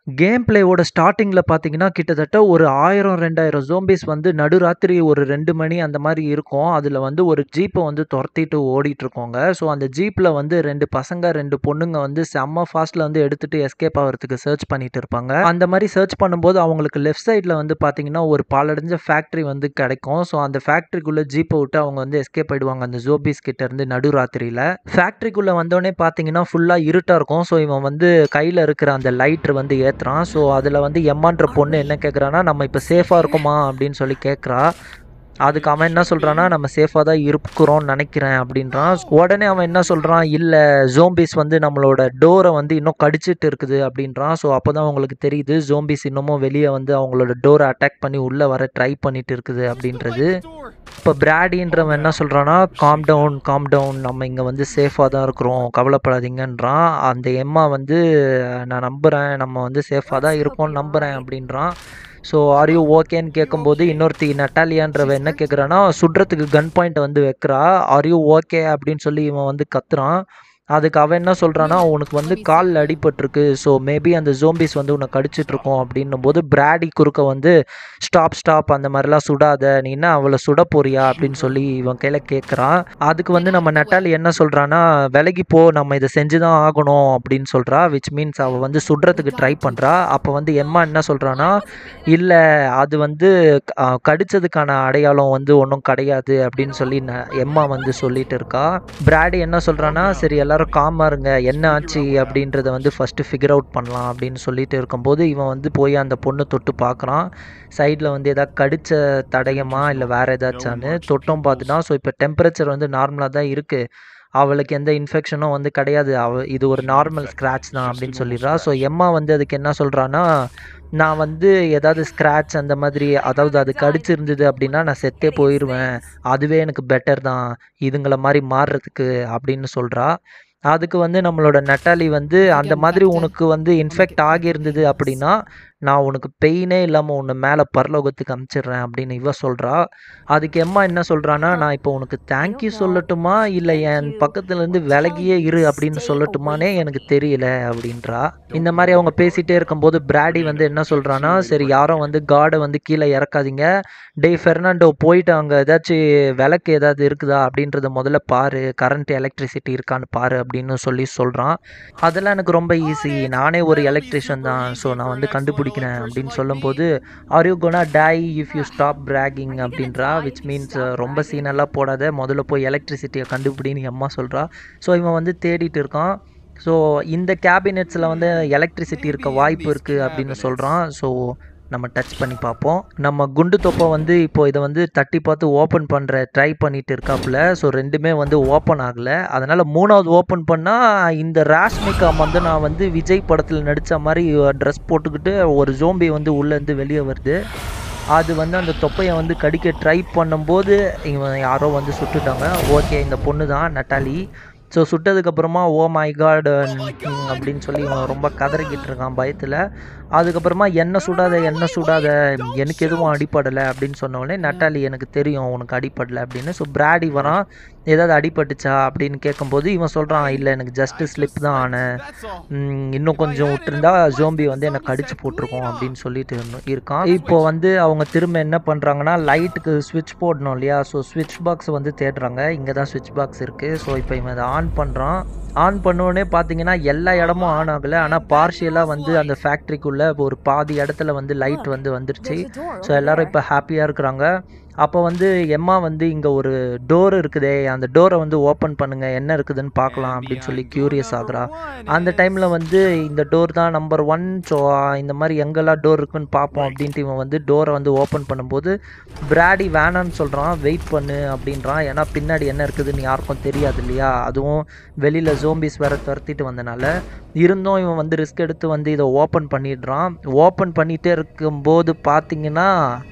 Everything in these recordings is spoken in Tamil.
கேம் பிளேவோட ஸ்டார்ட்டிங்கில் பார்த்தீங்கன்னா கிட்டத்தட்ட ஒரு ஆயிரம் ரெண்டாயிரம் ஜோம்பிஸ் வந்து நடுராத்திரி ஒரு ரெண்டு மணி அந்த மாதிரி இருக்கும் அதில் வந்து ஒரு ஜீப்பை வந்து துரத்திட்டு ஓடிட்டு இருக்கோங்க ஸோ அந்த ஜீப்பில் வந்து ரெண்டு பசங்க ரெண்டு பொண்ணுங்க வந்து செம்ம ஃபாஸ்ட்டில் வந்து எடுத்துகிட்டு எஸ்கேப் ஆகிறதுக்கு சர்ச் பண்ணிட்டு இருப்பாங்க அந்த மாதிரி சர்ச் பண்ணும்போது அவங்களுக்கு லெஃப்ட் சைடில் வந்து பார்த்தீங்கன்னா ஒரு பாலடைஞ்ச ஃபேக்ட்ரி வந்து கிடைக்கும் ஸோ அந்த ஃபேக்ட்ரிக்குள்ளே ஜீப்பை விட்டு அவங்க வந்து எஸ்கேப் ஆயிடுவாங்க அந்த ஜோபிஸ் கிட்ட இருந்து நடுராத்திரியில் ஃபேக்ட்ரிக்குள்ளே வந்தோடனே பார்த்தீங்கன்னா ஃபுல்லாக இருட்டாக இருக்கும் ஸோ இவன் வந்து கையில் இருக்கிற அந்த லைட்ரு வந்து ஏற்றுறான் ஸோ அதில் வந்து எம்மான்ற பொண்ணு என்ன கேட்குறான்னா நம்ம இப்போ சேஃபாக இருக்குமா அப்படின்னு சொல்லி கேட்குறா அதுக்கு அவன் என்ன சொல்கிறான்னா நம்ம சேஃபாக தான் இருக்கிறோம்னு நினைக்கிறேன் அப்படின்றான் உடனே அவன் என்ன சொல்கிறான் இல்லை ஜோம்பிஸ் வந்து நம்மளோட டோரை வந்து இன்னும் கடிச்சிட்டு இருக்குது அப்படின்றான் ஸோ அப்போ தான் அவங்களுக்கு தெரியுது ஜோம்பிஸ் இன்னமும் வெளியே வந்து அவங்களோட டோரை அட்டாக் பண்ணி உள்ளே வர ட்ரை பண்ணிட்டு இருக்குது அப்படின்றது இப்போ பிராடின்றவன் என்ன சொல்கிறான்னா காம் டவுன் காம் டவுன் நம்ம இங்கே வந்து சேஃபாக தான் இருக்கிறோம் கவலைப்படாதீங்கன்றான் அந்த எம்மா வந்து நான் நம்புகிறேன் நம்ம வந்து சேஃபாக தான் இருக்கோம்னு நம்புகிறேன் அப்படின்றான் ஸோ ஆர் யூ ஓகேன்னு கேட்கும்போது இன்னொருத்தி நட்டாலியான்றவ என்ன கேட்குறான்னா சுடுறதுக்கு கன் பாயிண்ட் வந்து வைக்கிறா ஆர் யூ ஓகே அப்படின்னு சொல்லி இவன் வந்து கத்துறான் அதுக்கு அவன் என்ன சொல்கிறான்னா உனக்கு வந்து காலில் அடிபட்டிருக்கு ஸோ மேபி அந்த ஜோம்பிஸ் வந்து உன்னை கடிச்சிட்ருக்கோம் அப்படின்னும் போது பிராடி குறுக்க வந்து ஸ்டாப் ஸ்டாப் அந்த மாதிரிலாம் சுடாத நீ என்ன அவளை சுட போறியா அப்படின்னு சொல்லி இவன் கையில் கேட்குறான் அதுக்கு வந்து நம்ம நட்டாலி என்ன சொல்கிறான்னா விலகி போ நம்ம இதை செஞ்சு தான் ஆகணும் அப்படின்னு சொல்கிறா விச் மீன்ஸ் அவள் வந்து சுடுறதுக்கு ட்ரை பண்ணுறா அப்போ வந்து எம்மா என்ன சொல்கிறான்னா இல்லை அது வந்து அஹ், கடிச்சதுக்கான அடையாளம் வந்து ஒன்றும் கிடையாது அப்படின்னு சொல்லி ந எம்மா வந்து சொல்லிட்டு இருக்கா பிராடி என்ன சொல்கிறான்னா சரி எல்லாரும் காமா இருங்க என்ன ஆச்சு அப்படின்றத வந்து ஃபஸ்ட்டு ஃபிகர் அவுட் பண்ணலாம் அப்படின்னு சொல்லிட்டு இருக்கும்போது இவன் வந்து போய் அந்த பொண்ணு தொட்டு பார்க்குறான் சைடில் வந்து எதாவது கடிச்ச தடயமா இல்லை வேறு ஏதாச்சான்னு தொட்டும் பார்த்துட்டான் ஸோ இப்போ டெம்பரேச்சர் வந்து நார்மலாக தான் இருக்குது அவளுக்கு எந்த இன்ஃபெக்ஷனும் வந்து கிடையாது அவ இது ஒரு நார்மல் ஸ்க்ராட்ச் தான் அப்படின்னு சொல்லிடுறா ஸோ எம்மா வந்து அதுக்கு என்ன சொல்கிறான்னா நான் வந்து ஏதாவது ஸ்க்ராட்ச் அந்த மாதிரி அதாவது அது கடிச்சிருந்தது அப்படின்னா நான் செத்தே போயிடுவேன் அதுவே எனக்கு பெட்டர் தான் இதுங்களை மாதிரி மாறுறதுக்கு அப்படின்னு சொல்கிறா அதுக்கு வந்து நம்மளோட நட்டாலி வந்து அந்த மாதிரி உனக்கு வந்து இன்ஃபெக்ட் ஆகியிருந்தது அப்படின்னா நான் உனக்கு பெயினே இல்லாமல் உன்னை மேலே பரலோகத்துக்கு அனுப்பிச்சிடுறேன் அப்படின்னு இவ சொல்கிறா அதுக்கு எம்மா என்ன சொல்கிறான்னா நான் இப்போ உனக்கு தேங்க்யூ சொல்லட்டுமா இல்லை என் பக்கத்துலேருந்து விலகியே இரு அப்படின்னு சொல்லட்டுமானே எனக்கு தெரியல அப்படின்றா இந்த மாதிரி அவங்க பேசிகிட்டே இருக்கும்போது பிராடி வந்து என்ன சொல்கிறான்னா சரி யாரும் வந்து காடை வந்து கீழே இறக்காதீங்க டே ஃபெர்னாண்டோ போயிட்டு அங்கே ஏதாச்சும் விளக்கு ஏதாவது இருக்குதா அப்படின்றத முதல்ல பாரு கரண்ட் எலக்ட்ரிசிட்டி இருக்கான்னு பாரு அப்படின்னு சொல்லி சொல்கிறான் அதெல்லாம் எனக்கு ரொம்ப ஈஸி நானே ஒரு எலக்ட்ரிஷியன் தான் ஸோ நான் வந்து கண்டுபிடிக்கிறேன் அப்படின்னு சொல்லும்போது are you gonna die if you stop bragging அப்படின்றா விச் மீன்ஸ் ரொம்ப சீனெல்லாம் போடாத முதல்ல போய் எலக்ட்ரிசிட்டியை கண்டுபிடின்னு அம்மா சொல்கிறா ஸோ இவன் வந்து தேடிட்டு இருக்கான் ஸோ இந்த கேபினெட்ஸில் வந்து எலக்ட்ரிசிட்டி இருக்க வாய்ப்பு இருக்குது அப்படின்னு சொல்கிறான் ஸோ நம்ம டச் பண்ணி பார்ப்போம் நம்ம குண்டு தொப்பை வந்து இப்போ இதை வந்து தட்டி பார்த்து ஓப்பன் பண்ணுற ட்ரை பண்ணிட்டு இருக்காப்புல ஸோ ரெண்டுமே வந்து ஓப்பன் ஆகலை அதனால் மூணாவது ஓப்பன் பண்ணால் இந்த ராஷ்மிகா வந்து நான் வந்து விஜய் படத்தில் நடித்த மாதிரி ட்ரெஸ் போட்டுக்கிட்டு ஒரு ஜோம்பி வந்து உள்ளேருந்து வெளியே வருது அது வந்து அந்த தொப்பையை வந்து கடிக்க ட்ரை பண்ணும்போது இவன் யாரோ வந்து சுட்டுட்டாங்க ஓகே இந்த பொண்ணு தான் நட்டாலி ஸோ சுட்டதுக்கப்புறமா ஓ மை காட் அப்படின்னு சொல்லி இவன் ரொம்ப கதறிக்கிட்டு இருக்கான் பயத்தில் அதுக்கப்புறமா என்ன சுடாத என்ன சுடாத எனக்கு எதுவும் அடிப்படலை அப்படின்னு சொன்ன உடனே நட்டாலி எனக்கு தெரியும் உனக்கு அடிப்படலை அப்படின்னு ஸோ பிராடி வரான் ஏதாவது அடிபட்டுச்சா அப்படின்னு கேட்கும்போது இவன் சொல்கிறான் இல்லை எனக்கு ஜஸ்ட்டு ஸ்லிப் தான் ஆனேன் ம், இன்னும் கொஞ்சம் விட்டுருந்தா ஜோம்பி வந்து என்னை கடிச்சு போட்டிருக்கோம் அப்படின்னு சொல்லிட்டு இருந்தோம்- இருக்கான் இப்போ வந்து அவங்க திரும்ப என்ன பண்ணுறாங்கன்னா லைட்டுக்கு ஸ்விட்ச் போடணும் இல்லையா ஸோ ஸ்விட்ச் பாக்ஸ் வந்து தேடுறாங்க இங்கே தான் ஸ்விட்ச் பாக்ஸ் இருக்குது ஸோ இப்போ இவன் அதை ஆன் பண்ணுறான் ஆன் பண்ணோடனே பார்த்தீங்கன்னா எல்லா இடமும் ஆன் ஆகலை ஆனால் பார்ஷியலாக வந்து அந்த ஃபேக்ட்ரிக்குள்ளே ஒரு பாதி இடத்துல வந்து லைட் வந்து வந்துருச்சு ஸோ எல்லாரும் இப்போ ஹாப்பியாக இருக்கிறாங்க அப்போ வந்து எம்மா வந்து இங்கே ஒரு டோர் இருக்குதே அந்த டோரை வந்து ஓப்பன் பண்ணுங்க என்ன இருக்குதுன்னு பார்க்கலாம் அப்படின்னு சொல்லி க்யூரியஸ் ஆகுறா அந்த டைமில் வந்து இந்த டோர் தான் நம்பர் ஒன் ஸோ இந்த மாதிரி எங்கெல்லாம் டோர் இருக்குன்னு பார்ப்போம் அப்படின்ட்டு இவன் வந்து டோரை வந்து ஓப்பன் பண்ணும்போது பிராடி வேணான்னு சொல்கிறான் வெயிட் பண்ணு அப்படின்றான் ஏன்னா பின்னாடி என்ன இருக்குதுன்னு யாருக்கும் தெரியாது இல்லையா அதுவும் வெளியில் ஜோம்பிஸ் வேற துரத்திட்டு வந்தனால இருந்தும் இவன் வந்து ரிஸ்க் எடுத்து வந்து இதை ஓப்பன் பண்ணிடுறான் ஓப்பன் பண்ணிகிட்டே இருக்கும்போது பார்த்தீங்கன்னா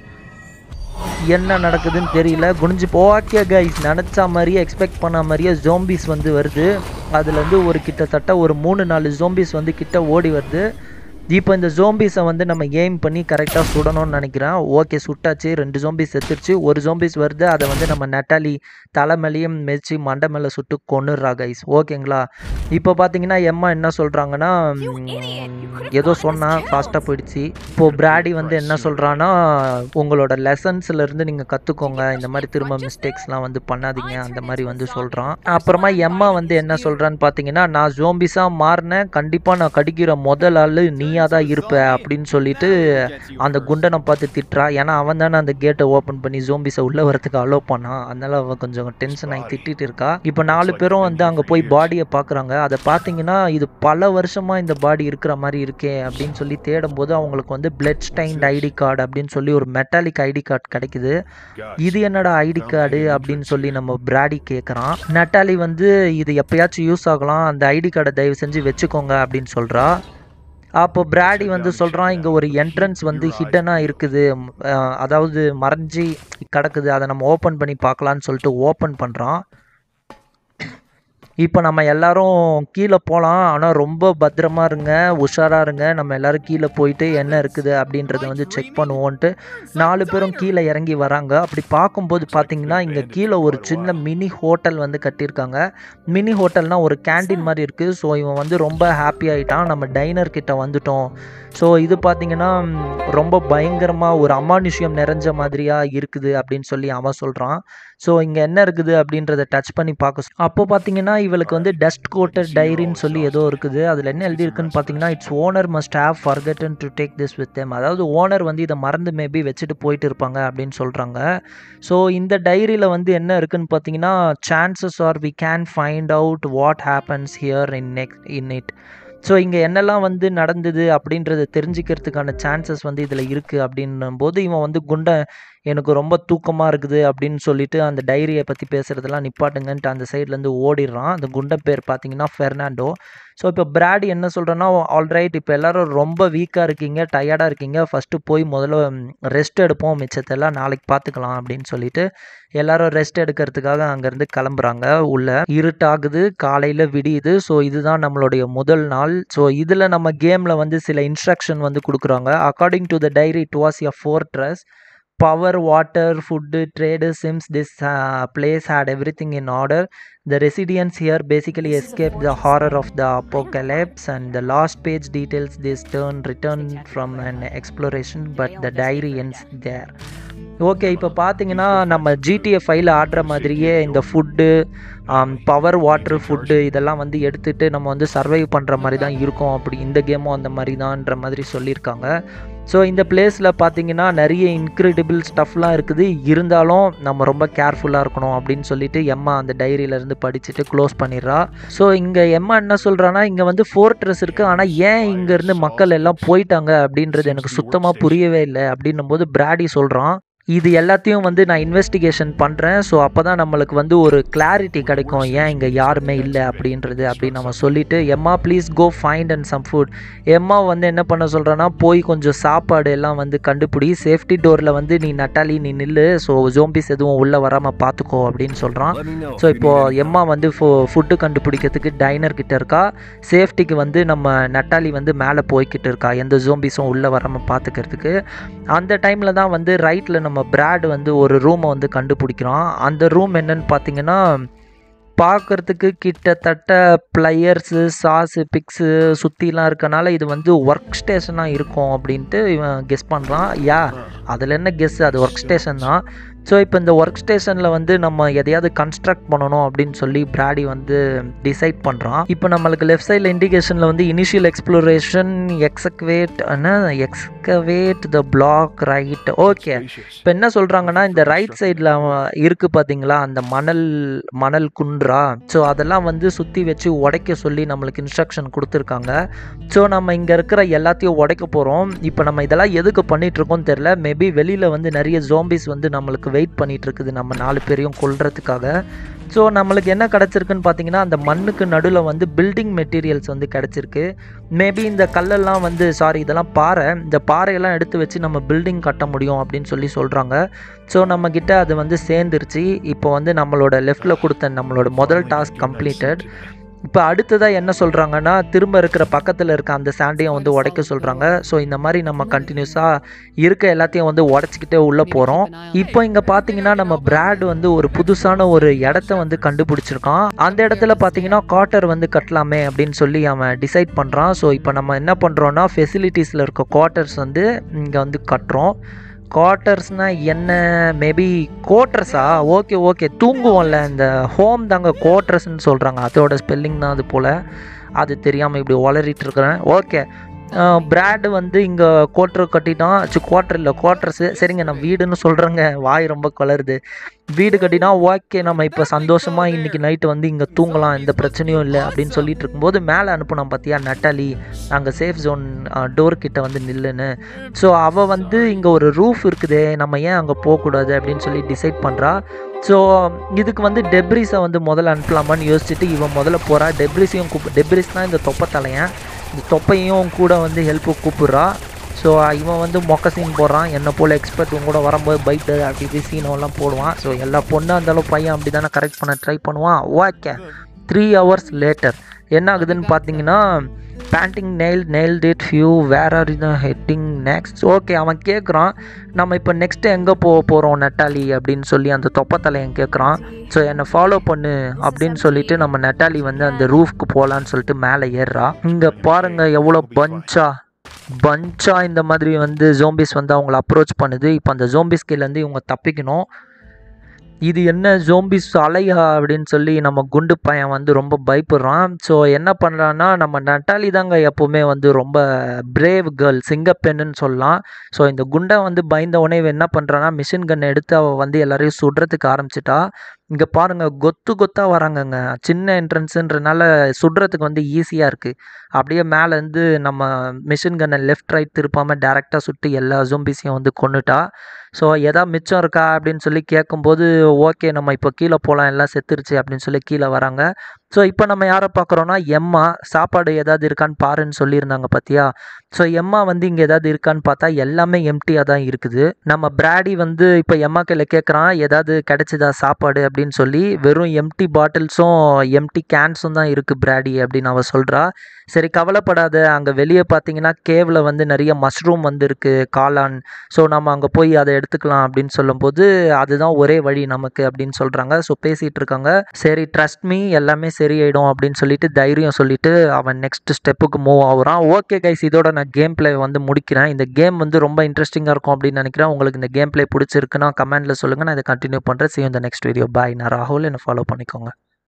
என்ன நடக்குதுன்னு தெரியல குனிஞ்சு ஓகே கைஸ் நினச்ச மாதிரியே எக்ஸ்பெக்ட் பண்ண மாதிரியே ஜோம்பிஸ் வந்து வருது அதுலேருந்து ஒரு கிட்டத்தட்ட ஒரு மூணு நாலு ஜோம்பிஸ் வந்து கிட்ட ஓடி வருது இப்போ இந்த ஜோம்பிஸை வந்து நம்ம எய்ம் பண்ணி கரெக்டாக சுடணும்னு நினைக்கிறேன் ஓகே சுட்டாச்சு ரெண்டு ஜோம்பிஸ் செத்துருச்சு ஒரு ஜோம்பிஸ் வருது அதை வந்து நம்ம நட்டாலி தலை மேலேயும் மெதிச்சு மண்டை மேலே சுட்டு கொன்னுடுறா கைஸ் ஓகேங்களா இப்போ பார்த்தீங்கன்னா எம்மா என்ன சொல்கிறாங்கன்னா ஏதோ சொன்னால் ஃபாஸ்ட்டாக போயிடுச்சு இப்போது பிராடி வந்து என்ன சொல்கிறான்னா உங்களோட லெசன்ஸ்லேருந்து நீங்கள் கற்றுக்கோங்க இந்த மாதிரி திரும்ப மிஸ்டேக்ஸ்லாம் வந்து பண்ணாதீங்க அந்த மாதிரி வந்து சொல்கிறான் அப்புறமா எம்மா வந்து என்ன சொல்கிறான்னு பார்த்தீங்கன்னா நான் ஜோம்பிஸாக மாறினேன் கண்டிப்பாக நான் கடிக்கிற முதல் ஆள் நீயாக தான் இருப்ப அப்படின்னு சொல்லிட்டு அந்த குண்டனை பார்த்து திட்டுறா ஏன்னா அவன் தானே அந்த கேட்டை ஓப்பன் பண்ணி ஜோம்பிஸை உள்ளே வரதுக்கு அலோவ் பண்ணான் அதனால அவன் கொஞ்சம் டென்ஷன் ஆகி திட்டிட்டு இருக்கா இப்போ நாலு பேரும் வந்து அங்கே போய் பாடியை பார்க்குறாங்க அதை பார்த்தீங்கன்னா இது பல வருஷமாக இந்த பாடி இருக்கிற மாதிரி இருக்கே அப்படின்னு சொல்லி தேடும்போது அவங்களுக்கு வந்து பிளட் ஸ்டைன்ட் ஐடி கார்டு அப்படின்னு சொல்லி ஒரு மெட்டாலிக் ஐடி கார்டு கிடைக்குது இது என்னடா ஐடி கார்டு அப்படின்னு சொல்லி நம்ம பிராடி கேட்குறான் நட்டாலி வந்து இது எப்பயாச்சும் யூஸ் ஆகலாம் அந்த ஐடி கார்டை தயவு செஞ்சு வச்சுக்கோங்க அப்படின்னு சொல்கிறா அப்போ பிராடி வந்து சொல்கிறான் இங்கே ஒரு என்ட்ரன்ஸ் வந்து ஹிட்டனாக இருக்குது ம், அஹ், அதாவது மறைஞ்சி கிடக்குது அதை நம்ம ஓப்பன் பண்ணி பார்க்கலான்னு சொல்லிட்டு ஓப்பன் பண்ணுறான் இப்போ நம்ம எல்லாரும் கீழே போகலாம் ஆனால் ரொம்ப பத்திரமா இருங்க உஷாராக இருங்க நம்ம எல்லாரும் கீழே போயிட்டு என்ன இருக்குது அப்படின்றத வந்து செக் பண்ணுவோன்ட்டு நாலு பேரும் கீழே இறங்கி வராங்க அப்படி பார்க்கும்போது பார்த்தீங்கன்னா இங்கே கீழே ஒரு சின்ன மினி ஹோட்டல் வந்து கட்டியிருக்காங்க மினி ஹோட்டல்னா ஒரு கேண்டீன் மாதிரி இருக்குது ஸோ இவன் வந்து ரொம்ப ஹாப்பி ஆகிட்டான் நம்ம டைனர் கிட்ட வந்துட்டோம் ஸோ இது பார்த்தீங்கன்னா ம், ரொம்ப பயங்கரமாக ஒரு அமானுஷ்யம் நிறைஞ்ச மாதிரியாக இருக்குது அப்படின்னு சொல்லி அவன் சொல்கிறான் ஸோ இங்கே என்ன இருக்குது அப்படின்றத டச் பண்ணி பார்க்க சொ- அப்போ பார்த்தீங்கன்னா இவளுக்கு வந்து டஸ்ட் கோட்டட் டைரின்னு சொல்லி ஏதோ இருக்குது அதில் என்ன எழுதியிருக்குன்னு பார்த்தீங்கன்னா its owner must have forgotten to take this with them அதாவது ஓனர் வந்து இதை மறந்து மேபி வச்சுட்டு போயிட்டு இருப்பாங்க அப்படின்னு சொல்கிறாங்க ஸோ இந்த டைரியில் வந்து என்ன இருக்குன்னு பார்த்தீங்கன்னா chances are we can find out what happens here in next in it so இங்கே என்னெல்லாம் வந்து நடந்தது அப்படின்றத தெரிஞ்சுக்கிறதுக்கான சான்சஸ் வந்து இதில் இருக்குது அப்படின்னும் போது இவன் வந்து குண்டை எனக்கு ரொம்ப தூக்கமாக இருக்குது அப்படின்னு சொல்லிட்டு அந்த டைரியை பற்றி பேசுகிறதெல்லாம் நிப்பாட்டுங்கன்ட்டு அந்த சைட்லேருந்து ஓடிடுறான் அந்த குண்டை பேர் பார்த்தீங்கன்னா ஃபெர்னாண்டோ ஸோ இப்போ பிராடி என்ன சொல்கிறேன்னா ஆல்ரைட் இப்போ எல்லாரும் ரொம்ப வீக்காக இருக்கீங்க டயர்டாக இருக்கீங்க ஃபஸ்ட்டு போய் முதல்ல ரெஸ்ட் எடுப்போம் மிச்சத்தெல்லாம் நாளைக்கு பார்த்துக்கலாம் அப்படின்னு சொல்லிட்டு எல்லாரும் ரெஸ்ட் எடுக்கிறதுக்காக அங்கேருந்து கிளம்புறாங்க உள்ள இருட்டாகுது காலையில் விடியுது ஸோ இதுதான் நம்மளுடைய முதல் நாள் ஸோ இதில் நம்ம கேமில் வந்து சில இன்ஸ்ட்ரக்ஷன் வந்து கொடுக்குறாங்க according to the diary it was a fortress power, water, food, trade, sims. This uh, place had everything in order. The residents here basically escaped the horror of the apocalypse, and the last page details this turn return from an exploration, but the diary ends there. Okay இப்போ பார்த்தீங்கன்னா நம்ம ஜிடிஏ ஃபைல் ஆடுற மாதிரியே இந்த ஃபுட்டு பவர் வாட்டர் ஃபுட்டு இதெல்லாம் வந்து எடுத்துகிட்டு நம்ம வந்து சர்வைவ் பண்ணுற மாதிரி தான் இருக்கும் அப்படி இந்த கேமும் அந்த மாதிரி தான்ன்ற மாதிரி சொல்லியிருக்காங்க ஸோ இந்த பிளேஸில் பார்த்தீங்கன்னா நிறைய இன்க்ரெடிபிள் ஸ்டஃப்லாம் இருக்குது இருந்தாலும் நம்ம ரொம்ப கேர்ஃபுல்லாக இருக்கணும் அப்படின்னு சொல்லிட்டு எம்மா அந்த டைரியிலேருந்து படிச்சுட்டு க்ளோஸ் பண்ணிடுறா ஸோ இங்கே எம்மா என்ன சொல்கிறான்னா இங்கே வந்து ஃபோர்ட்ரஸ் இருக்குது ஆனால் ஏன் இங்கேருந்து மக்கள் எல்லாம் போயிட்டாங்க அப்படின்றது எனக்கு சுத்தமாக புரியவே இல்லை அப்படின்னும் போது பிராடி சொல்கிறான் இது எல்லாத்தையும் வந்து நான் இன்வெஸ்டிகேஷன் பண்ணுறேன் ஸோ அப்போ தான் நம்மளுக்கு வந்து ஒரு கிளாரிட்டி கிடைக்கும் ஏன் இங்கே யாருமே இல்லை அப்படின்றது அப்படின்னு நம்ம சொல்லிட்டு Emma please go find and some food Emma வந்து என்ன பண்ண சொல்கிறேன்னா போய் கொஞ்சம் சாப்பாடு எல்லாம் வந்து கண்டுபிடி சேஃப்டி டோரில் வந்து நீ நட்டாலி நீ நில்லு ஸோ ஜோம்பிஸ் எதுவும் உள்ளே வராமல் பார்த்துக்கோ அப்படின்னு சொல்கிறான் Let me know. ஸோ இப்போது எம்மா வந்து ஃபோ ஃபுட்டு கண்டுபிடிக்கிறதுக்கு டைனர் கிட்ட இருக்கா சேஃப்டிக்கு வந்து நம்ம நட்டாலி வந்து மேலே போய்கிட்டு இருக்கா எந்த ஜோம்பிஸும் உள்ளே வராமல் பார்த்துக்கிறதுக்கு அந்த டைமில் தான் வந்து ரைட்டில் நம்ம பிராட் வந்து ஒரு ரூமை வந்து கண்டுபிடிக்கிறோம் அந்த ரூம் என்னன்னு பார்த்தீங்கன்னா பார்க்கறதுக்கு கிட்டத்தட்ட ப்ளையர்ஸு சாஸு பிக்ஸு சுற்றிலாம் இருக்கனால இது வந்து ஒர்க் ஸ்டேஷனாக இருக்கும் அப்படின்ட்டு இவன் கெஸ் பண்ணுறான் யா அதில் என்ன கெஸ் அது ஒர்க் ஸ்டேஷன் தான் ஸோ இப்போ இந்த ஒர்க் ஸ்டேஷனில் வந்து நம்ம எதையாவது கன்ஸ்ட்ரக்ட் பண்ணணும் அப்படின்னு சொல்லி பிராடி வந்து டிசைட் பண்ணுறான் இப்போ நம்மளுக்கு லெஃப்ட் சைடில் இண்டிகேஷனில் வந்து initial exploration excavate excavate the block right okay Spacious. இப்போ என்ன சொல்கிறாங்கன்னா இந்த ரைட் சைடில் இருக்குது பார்த்தீங்களா அந்த மணல் மணல் குன்றா ஸோ அதெல்லாம் வந்து சுற்றி வச்சு உடைக்க சொல்லி நம்மளுக்கு இன்ஸ்ட்ரக்ஷன் கொடுத்துருக்காங்க ஸோ நம்ம இங்கே இருக்கிற எல்லாத்தையும் உடைக்க போகிறோம் இப்போ நம்ம இதெல்லாம் எதுக்கு பண்ணிட்டு இருக்கோம்னு தெரில மேபி வெளியில் வந்து நிறைய ஜோம்பிஸ் வந்து நம்மளுக்கு வெயிட் பண்ணிட்டு இருக்குது நம்ம நாலு பேரையும் கொல்றதுக்காக ஸோ நம்மளுக்கு என்ன கிடச்சிருக்குன்னு பார்த்தீங்கன்னா அந்த மண்ணுக்கு நடுவில் வந்து பில்டிங் மெட்டீரியல்ஸ் வந்து கிடச்சிருக்கு மேபி இந்த கல்லெல்லாம் வந்து சாரி இதெல்லாம் பாறை இந்த பாறையெல்லாம் எடுத்து வச்சு நம்ம பில்டிங் கட்ட முடியும் அப்படின்னு சொல்லி சொல்கிறாங்க ஸோ நம்மக்கிட்ட அது வந்து சேர்ந்துருச்சு இப்போ வந்து நம்மளோட லெஃப்டில் கொடுத்த நம்மளோட முதல் டாஸ்க் கம்ப்ளீட்டட் இப்போ அடுத்ததாக என்ன சொல்கிறாங்கன்னா திரும்ப இருக்கிற பக்கத்தில் இருக்க அந்த சாண்டையும் வந்து உடைக்க சொல்கிறாங்க ஸோ இந்த மாதிரி நம்ம கண்டினியூஸாக இருக்க எல்லாத்தையும் வந்து உடச்சிக்கிட்டே உள்ளே போகிறோம் இப்போ இங்கே பார்த்தீங்கன்னா நம்ம பிராட் வந்து ஒரு புதுசான ஒரு இடத்த வந்து கண்டுபிடிச்சிருக்கான் அந்த இடத்துல பார்த்தீங்கன்னா குவார்ட்டர் வந்து கட்டலாமே அப்படின்னு சொல்லி அவன் டிசைட் பண்ணுறான் ஸோ இப்போ நம்ம என்ன பண்ணுறோன்னா ஃபெசிலிட்டிஸில் இருக்க குவார்ட்டர்ஸ் வந்து இங்கே வந்து கட்டுறோம் குவார்ட்டர்ஸ்னால் என்ன மேபி கோட்ரஸா ஓகே ஓகே தூங்குவோம்ல இந்த ஹோம் தாங்க குவார்ட்டர்ஸ்னு சொல்கிறாங்க அதோட ஸ்பெல்லிங் தான் அது போல் அது தெரியாமல் இப்படி உளறிட்டு இருக்கிறேன் ஓகே பிராடு வந்து இங்கே குவார்ட்டர் கட்டிட்டான் சி குவார்ட்டர் இல்லை குவார்ட்டர்ஸு சரிங்க நான் வீடுன்னு சொல்கிறேங்க வாய் ரொம்ப கலருது வீடு கட்டினா ஓகே நம்ம இப்போ சந்தோஷமாக இன்றைக்கி நைட்டு வந்து இங்கே தூங்கலாம் எந்த பிரச்சனையும் இல்லை அப்படின்னு சொல்லிட்டு இருக்கும்போது மேலே அனுப்புனோம் பார்த்தியா நட்டாலி அங்கே சேஃப் ஜோன் டோர் கிட்ட வந்து நில்லுன்னு ஸோ அவள் வந்து இங்கே ஒரு ரூஃப் இருக்குதே நம்ம ஏன் அங்கே போகக்கூடாது அப்படின்னு சொல்லி டிசைட் பண்ணுறா ஸோ இதுக்கு வந்து டெப்ரிஸை வந்து முதல்ல அனுப்பலாமான்னு யோசிச்சுட்டு இவன் முதல்ல போகிறா டெப்ரிஸையும் கூப்பு டெப்ரிஸ்னால் இந்த தொப்பை தலையன் இந்த தொப்பையும் கூட வந்து ஹெல்ப்புக்கு கூப்பிட்றா ஸோ இவன் வந்து மொக்க சீன் போடுறான் என்னை போல் எக்ஸ்பர்ட் இவன் கூட வரும்போது பைக் அப்படி இப்படி சீனெல்லாம் போடுவான் ஸோ எல்லா பொண்ணாக இருந்தாலும் பையன் அப்படி தானே கரெக்ட் பண்ண ட்ரை பண்ணுவான் ஓகே த்ரீ ஹவர்ஸ் லேட்டர் என்ன ஆகுதுன்னு பார்த்தீங்கன்னா pending nail nail date few where are in heading next okay அவன் கேட்குறான் நம்ம இப்போ நெக்ஸ்ட்டு எங்கே போக போகிறோம் நட்டாலி அப்படின்னு சொல்லி அந்த தொப்பத்தலையன் கேட்குறான் ஸோ என்னை ஃபாலோ பண்ணு அப்படின்னு சொல்லிட்டு நம்ம நட்டாலி வந்து அந்த ரூஃப்க்கு போகலான்னு சொல்லிட்டு மேலே ஏறுறா இங்கே பாருங்கள் எவ்வளோ பஞ்சா பஞ்சா இந்த மாதிரி வந்து ஜோம்பிஸ் வந்து அவங்கள அப்ரோச் பண்ணுது இப்போ அந்த ஜோம்பிஸ் கீழேருந்து இவங்க தப்பிக்கணும் இது என்ன ஜோம்பிஸ் அலையா அப்படின்னு சொல்லி நம்ம குண்டு பையன் வந்து ரொம்ப பயப்படுறான் ஸோ என்ன பண்ணுறான்னா நம்ம நட்டாலி தாங்க எப்போவுமே வந்து ரொம்ப பிரேவ் கேர்ள் சிங்கப்பெண்ணுன்னு சொல்லலாம் ஸோ இந்த குண்டை வந்து பயந்த உடனே இவன் என்ன பண்ணுறான்னா மிஷின் கன் எடுத்து அவள் வந்து எல்லாரையும் சுடுறதுக்கு ஆரம்பிச்சிட்டா இங்கே பாருங்கள் கொத்து கொத்தாக வராங்கங்க சின்ன என்ட்ரன்ஸுன்றனால சுடுறதுக்கு வந்து ஈஸியாக இருக்குது அப்படியே மேலேருந்து நம்ம மிஷின் கன்னை லெஃப்ட் ரைட் திருப்பாமல் டேரெக்டாக சுட்டு எல்லா ஜோம்பிஸையும் வந்து கொண்டுட்டா ஸோ எதா மிச்சம் இருக்கா அப்படின்னு சொல்லி கேட்கும்போது ஓகே நம்ம இப்போ கீழே போகலாம் எல்லாம் செத்துருச்சு அப்படின்னு சொல்லி கீழே வராங்க ஸோ இப்போ நம்ம யாரை பார்க்குறோன்னா எம்மா சாப்பாடு ஏதாவது இருக்கான்னு பாருன்னு சொல்லியிருந்தாங்க பார்த்தியா ஸோ எம்மா வந்து இங்கே ஏதாவது இருக்கான்னு பார்த்தா எல்லாமே எம்டியாக தான் இருக்குது நம்ம பிராடி வந்து இப்போ எம்மா கையில் கேட்குறான் ஏதாவது கிடைச்சிதா சாப்பாடு அப்படின்னு சொல்லி வெறும் எம்டி பாட்டில்ஸும் எம்டி கேன்ஸும் தான் இருக்குது பிராடி அப்படின்னு அவள் சொல்கிறா சரி கவலைப்படாத அங்கே வெளியே பார்த்தீங்கன்னா கேவில் வந்து நிறைய மஷ்ரூம் வந்து இருக்குது காளான் ஸோ நம்ம அங்கே போய் அதை எடுத்துக்கலாம் அப்படின்னு சொல்லும்போது அதுதான் ஒரே வழி நமக்கு அப்படின்னு சொல்கிறாங்க ஸோ பேசிகிட்டு இருக்காங்க சரி ட்ரஸ்ட் மீ எல்லாமே சரியாயிடும் அப்படின்னு சொல்லிட்டு தைரியம் சொல்லிட்டு அவன் நெக்ஸ்ட் ஸ்டெப்புக்கு மூவ் ஆகுறான் ஓகே கைஸ் இதோட நான் கேம் பிளே வந்து முடிக்கிறேன் இந்த கேம் வந்து ரொம்ப இன்ட்ரெஸ்டிங்காக இருக்கும் அப்படின்னு நினைக்கிறேன் உங்களுக்கு இந்த கேம் பிளே பிடிச்சிருக்குன்னா கமெண்ட்டில் சொல்லுங்கள் நான் இதை கண்டினியூ பண்ணுறேன் see you in the next video bye நான் ராகுல் என்னை ஃபாலோ பண்ணிக்கோங்க